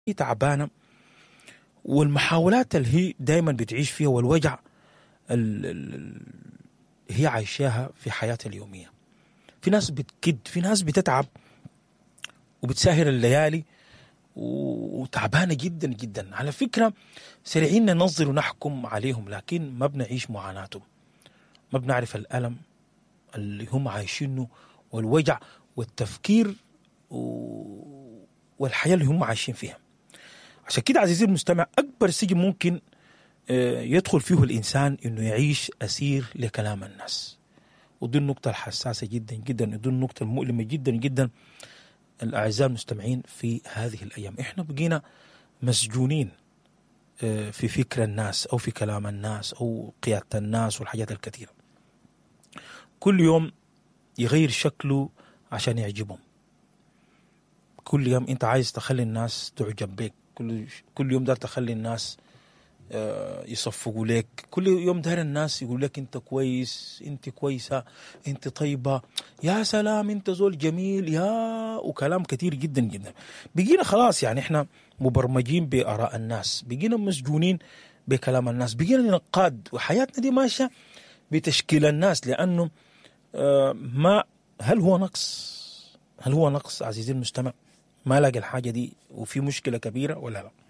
تعبانه والمحاولات اللي هي دائما بتعيش فيها والوجع ال- ال- ال- هي عايشاها في حياتها اليوميه في ناس بتكد في ناس بتتعب وبتساهر الليالي و- وتعبانه جدا جدا على فكره سريعين ننظر ونحكم عليهم لكن ما بنعيش معاناتهم ما بنعرف الالم اللي هم عايشينه والوجع والتفكير و- والحياه اللي هم عايشين فيها عشان كده عزيزي المستمع اكبر سجن ممكن آه، يدخل فيه الانسان انه يعيش اسير لكلام الناس ودي النقطة الحساسة جدا جدا ودي النقطة المؤلمة جدا جدا الأعزاء المستمعين في هذه الأيام إحنا بقينا مسجونين آه، في فكر الناس أو في كلام الناس أو قيادة الناس والحاجات الكثيرة كل يوم يغير شكله عشان يعجبهم كل يوم أنت عايز تخلي الناس تعجب بك كل كل يوم دار تخلي الناس آه، يصفقوا لك كل يوم دار الناس يقول لك انت كويس انت كويسه انت طيبه يا سلام انت زول جميل يا وكلام كثير جدا جدا بقينا خلاص يعني احنا مبرمجين باراء الناس بقينا مسجونين بكلام الناس بقينا نقاد وحياتنا دي ماشيه بتشكيل الناس لانه آه، ما هل هو نقص هل هو نقص عزيزي المستمع ما لاقي الحاجه دي وفي مشكله كبيره ولا لا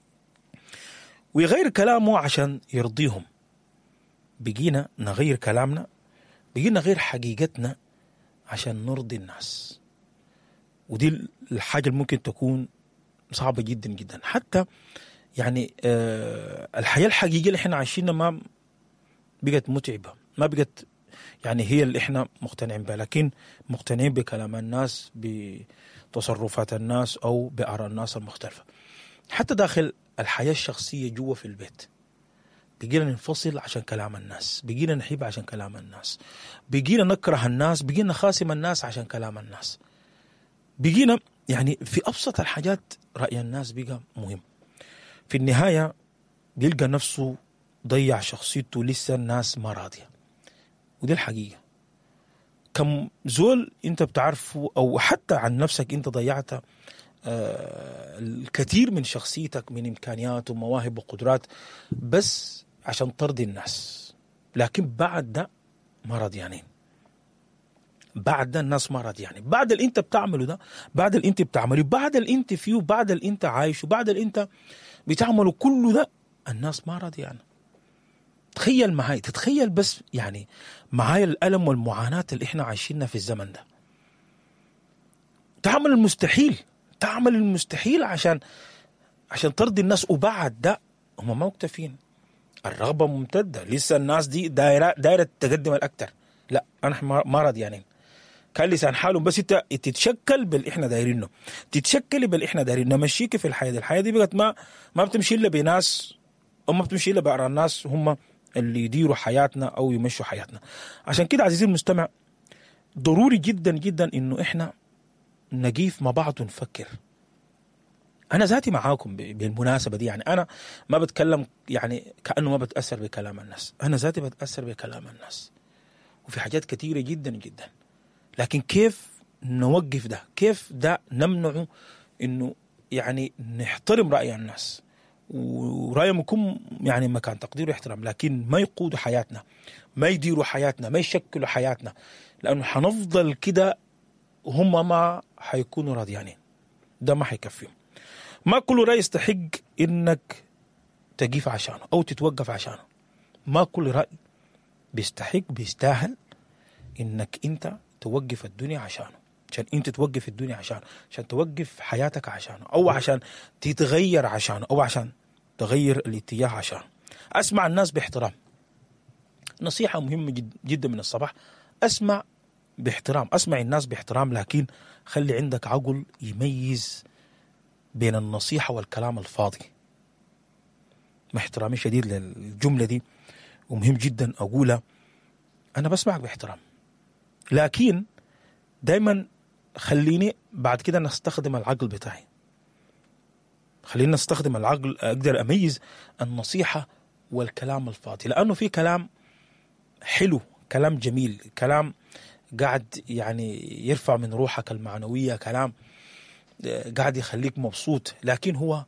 ويغير كلامه عشان يرضيهم بقينا نغير كلامنا بقينا نغير حقيقتنا عشان نرضي الناس ودي الحاجة اللي ممكن تكون صعبة جدا جدا حتى يعني آه الحياة الحقيقية اللي احنا عايشينها ما بقت متعبة ما بقت يعني هي اللي احنا مقتنعين بها لكن مقتنعين بكلام الناس بتصرفات الناس او بآراء الناس المختلفة حتى داخل الحياة الشخصية جوا في البيت بقينا ننفصل عشان كلام الناس بقينا نحب عشان كلام الناس بقينا نكره الناس بقينا نخاصم الناس عشان كلام الناس بقينا يعني في أبسط الحاجات رأي الناس بقى مهم في النهاية بيلقى نفسه ضيع شخصيته لسه الناس ما راضية ودي الحقيقة كم زول انت بتعرفه او حتى عن نفسك انت ضيعت آه، الكثير من شخصيتك من امكانيات ومواهب وقدرات بس عشان ترضي الناس لكن بعد ده ما راضيانين بعد ده الناس ما راضيانين بعد اللي انت بتعمله ده بعد اللي انت بتعمله بعد اللي انت فيه بعد اللي انت عايشه بعد اللي انت بتعمله كله ده الناس ما راضيانه تخيل معاي تتخيل بس يعني معايا الألم والمعاناة اللي احنا عايشينها في الزمن ده تعمل المستحيل تعمل المستحيل عشان عشان ترضي الناس وبعد ده هم ما مكتفين الرغبة ممتدة لسه الناس دي دايرة دايرة تقدم الأكثر لا أنا ما ما راضي يعني كان لسان حالهم بس انت تتشكل باللي احنا دايرينه تتشكلي باللي احنا دايرينه نمشيك في الحياه دي الحياه دي بقت ما ما بتمشي الا بناس او ما بتمشي الا باراء الناس هم اللي يديروا حياتنا او يمشوا حياتنا عشان كده عزيزي المستمع ضروري جدا جدا انه احنا نقيف مع بعض ونفكر انا ذاتي معاكم ب- بالمناسبه دي يعني انا ما بتكلم يعني كانه ما بتاثر بكلام الناس انا ذاتي بتاثر بكلام الناس وفي حاجات كثيره جدا جدا لكن كيف نوقف ده كيف ده نمنعه انه يعني نحترم راي الناس ورايهم يكون يعني مكان تقدير واحترام لكن ما يقودوا حياتنا ما يديروا حياتنا ما يشكلوا حياتنا لانه حنفضل كده هم ما حيكونوا راضيانين ده ما حيكفيهم ما كل راي يستحق انك تقيف عشانه او تتوقف عشانه ما كل راي بيستحق بيستاهل انك انت توقف الدنيا عشانه عشان انت توقف الدنيا عشانه عشان توقف حياتك عشانه او عشان تتغير عشانه او عشان تغير الاتجاه عشانه اسمع الناس باحترام نصيحة مهمة جد جدا من الصباح اسمع باحترام اسمع الناس باحترام لكن خلي عندك عقل يميز بين النصيحة والكلام الفاضي مع احترامي شديد للجملة دي ومهم جدا أقولها أنا بسمعك باحترام لكن دايما خليني بعد كده نستخدم العقل بتاعي خلينا نستخدم العقل اقدر اميز النصيحه والكلام الفاضي لانه في كلام حلو كلام جميل كلام قاعد يعني يرفع من روحك المعنويه كلام قاعد يخليك مبسوط لكن هو